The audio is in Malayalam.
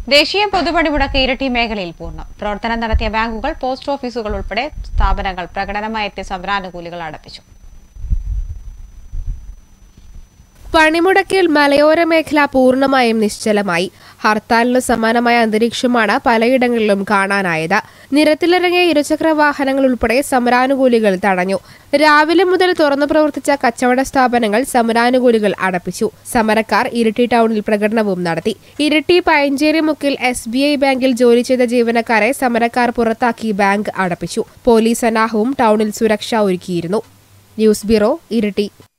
ദേശീയ പൊതുപണിമുടക്ക് ഇരട്ടി മേഖലയിൽ പൂർണ്ണം പ്രവർത്തനം നടത്തിയ ബാങ്കുകൾ പോസ്റ്റ് ഓഫീസുകൾ ഉൾപ്പെടെ സ്ഥാപനങ്ങൾ പ്രകടനമായി എത്തിയ സമരാനുകൂലികൾ അടപ്പിച്ചു പണിമുടക്കിൽ മലയോര മേഖല പൂർണ്ണമായും നിശ്ചലമായി ഹർത്താലിന് സമാനമായ അന്തരീക്ഷമാണ് പലയിടങ്ങളിലും കാണാനായത് നിരത്തിലിറങ്ങിയ ഇരുചക്ര വാഹനങ്ങൾ ഉൾപ്പെടെ സമരാനുകൂലികൾ തടഞ്ഞു രാവിലെ മുതൽ തുറന്നു പ്രവർത്തിച്ച കച്ചവട സ്ഥാപനങ്ങൾ സമരാനുകൂലികൾ അടപ്പിച്ചു സമരക്കാർ ഇരിട്ടി ടൗണിൽ പ്രകടനവും നടത്തി ഇരിട്ടി പയഞ്ചേരി മുക്കിൽ എസ് ബി ഐ ബാങ്കിൽ ജോലി ചെയ്ത ജീവനക്കാരെ സമരക്കാർ പുറത്താക്കി ബാങ്ക് അടപ്പിച്ചു പോലീസ് സന്നാഹവും ടൗണിൽ സുരക്ഷ ഒരുക്കിയിരുന്നു ന്യൂസ് ബ്യൂറോ ഇരിട്ടി